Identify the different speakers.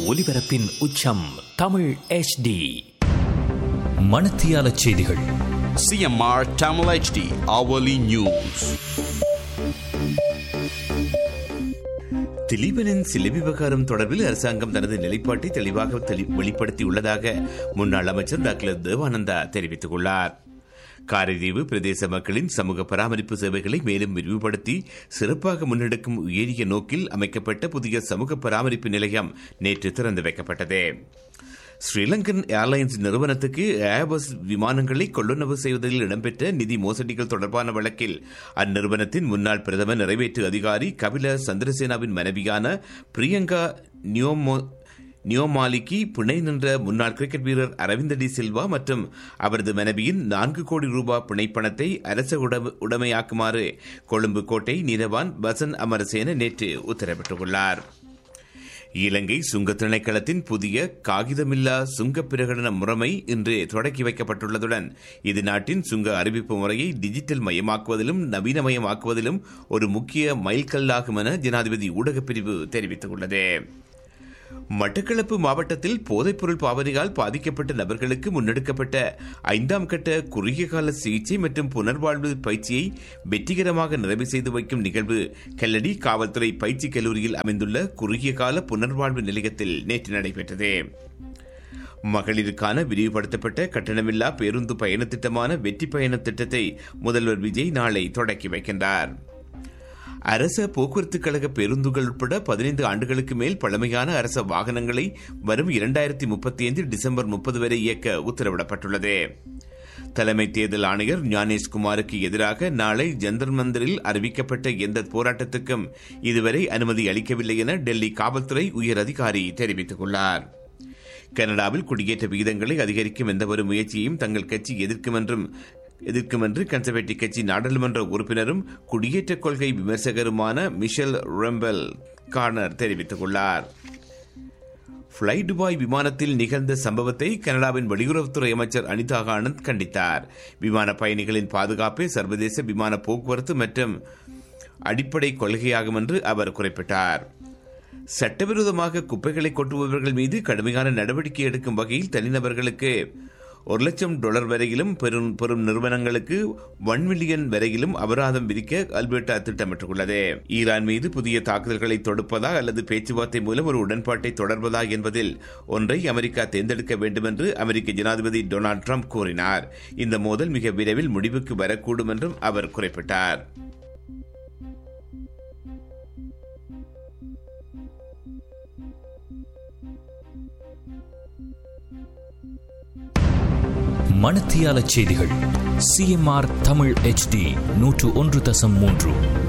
Speaker 1: ஒலிபரப்பின் உச்சம் தமிழ் HD
Speaker 2: மணத்தியால செய்திகள்
Speaker 3: CMR Tamil HD hourly news.
Speaker 4: திலீபனின் சிலை விவகாரம் தொடர்பில் அரசாங்கம் தனது நிலைப்பாட்டை தெளிவாக தெளி- வெளிப்படுத்தியுள்ளதாக முன்னாள் அமைச்சர் டாக்டர் தேவானந்தா தெரிவித்துள்ளார் காரைதீவு பிரதேச மக்களின் சமூக பராமரிப்பு சேவைகளை மேலும் விரிவுபடுத்தி சிறப்பாக முன்னெடுக்கும் உயரிய நோக்கில் அமைக்கப்பட்ட புதிய சமூக பராமரிப்பு நிலையம் நேற்று திறந்து வைக்கப்பட்டது ஸ்ரீலங்கன் ஏர்லைன்ஸ் நிறுவனத்துக்கு ஏர்பஸ் விமானங்களை கொள்ளுணவு செய்வதில் இடம்பெற்ற நிதி மோசடிகள் தொடர்பான வழக்கில் அந்நிறுவனத்தின் முன்னாள் பிரதமர் நிறைவேற்று அதிகாரி கபில சந்திரசேனாவின் மனைவியான பிரியங்கா நியோமோ நியோமாலிக்கு பிணை நின்ற முன்னாள் கிரிக்கெட் வீரர் அரவிந்த டி சில்வா மற்றும் அவரது மனைவியின் நான்கு கோடி ரூபாய் பிணைப்பணத்தை அரச உடம- உடைமையாக்குமாறு கொழும்பு கோட்டை நீதவான் பசன் அமரசேன நேற்று உத்தரவிட்டுள்ளார் இலங்கை சுங்க திணைக்களத்தின் புதிய காகிதமில்லா சுங்க பிரகடன முறைமை இன்று தொடக்கி வைக்கப்பட்டுள்ளதுடன் இது நாட்டின் சுங்க அறிவிப்பு முறையை டிஜிட்டல் மயமாக்குவதிலும் நவீனமயமாக்குவதிலும் ஒரு முக்கிய மைல்கல்லாகும் என ஜனாதிபதி ஊடகப் பிரிவு தெரிவித்துள்ளது மட்டக்களப்பு மாவட்டத்தில் போதைப்பொருள் பாவனையால் பாதிக்கப்பட்ட நபர்களுக்கு முன்னெடுக்கப்பட்ட ஐந்தாம் கட்ட குறுகிய கால சிகிச்சை மற்றும் புனர்வாழ்வு பயிற்சியை வெற்றிகரமாக நிறைவு செய்து வைக்கும் நிகழ்வு கல்லடி காவல்துறை பயிற்சி கல்லூரியில் அமைந்துள்ள குறுகிய கால புனர்வாழ்வு நிலையத்தில் நேற்று நடைபெற்றது மகளிருக்கான விரிவுபடுத்தப்பட்ட கட்டணமில்லா பேருந்து பயண திட்டமான வெற்றி பயண திட்டத்தை முதல்வர் விஜய் நாளை தொடக்கி வைக்கின்றார் அரச போக்குவரத்து கழக பேருந்துகள் உட்பட பதினைந்து ஆண்டுகளுக்கு மேல் பழமையான அரச வாகனங்களை வரும் இரண்டாயிரத்தி முப்பத்தி ஐந்து டிசம்பர் முப்பது வரை இயக்க உத்தரவிடப்பட்டுள்ளது தலைமை தேர்தல் ஆணையர் ஞானேஷ் குமாருக்கு எதிராக நாளை ஜந்தர் மந்தரில் அறிவிக்கப்பட்ட எந்த போராட்டத்துக்கும் இதுவரை அனுமதி அளிக்கவில்லை என டெல்லி காவல்துறை உயர் அதிகாரி தெரிவித்துள்ளார் கனடாவில் குடியேற்ற விகிதங்களை அதிகரிக்கும் எந்தவொரு முயற்சியையும் தங்கள் கட்சி எதிர்க்கும் என்றும் எதிர்க்கும் என்று கன்சர்வேட்டிவ் கட்சி நாடாளுமன்ற உறுப்பினரும் குடியேற்ற கொள்கை விமர்சகருமான மிஷல் ரெம்பல் கார்னர் தெரிவித்துள்ளார் ஃப்ளை துபாய் விமானத்தில் நிகழ்ந்த சம்பவத்தை கனடாவின் வெளியுறவுத்துறை அமைச்சர் அனிதா ஆனந்த் கண்டித்தார் விமான பயணிகளின் பாதுகாப்பே சர்வதேச விமான போக்குவரத்து மற்றும் அடிப்படை கொள்கையாகும் என்று அவர் குறிப்பிட்டார் சட்டவிரோதமாக குப்பைகளை கொட்டுபவர்கள் மீது கடுமையான நடவடிக்கை எடுக்கும் வகையில் தனிநபர்களுக்கு ஒரு லட்சம் டாலர் வரையிலும் பெரும் பெரும் நிறுவனங்களுக்கு ஒன் மில்லியன் வரையிலும் அபராதம் விதிக்க அல்பர்டா திட்டமிட்டுள்ளது ஈரான் மீது புதிய தாக்குதல்களை தொடுப்பதா அல்லது பேச்சுவார்த்தை மூலம் ஒரு உடன்பாட்டை தொடர்வதா என்பதில் ஒன்றை அமெரிக்கா தேர்ந்தெடுக்க வேண்டும் என்று அமெரிக்க ஜனாதிபதி டொனால்டு ட்ரம்ப் கூறினார் இந்த மோதல் மிக விரைவில் முடிவுக்கு வரக்கூடும் என்றும் அவர் குறிப்பிட்டார்
Speaker 2: மணத்தியால செய்திகள் சிஎம்ஆர் தமிழ் HD நூற்று ஒன்று தசம் மூன்று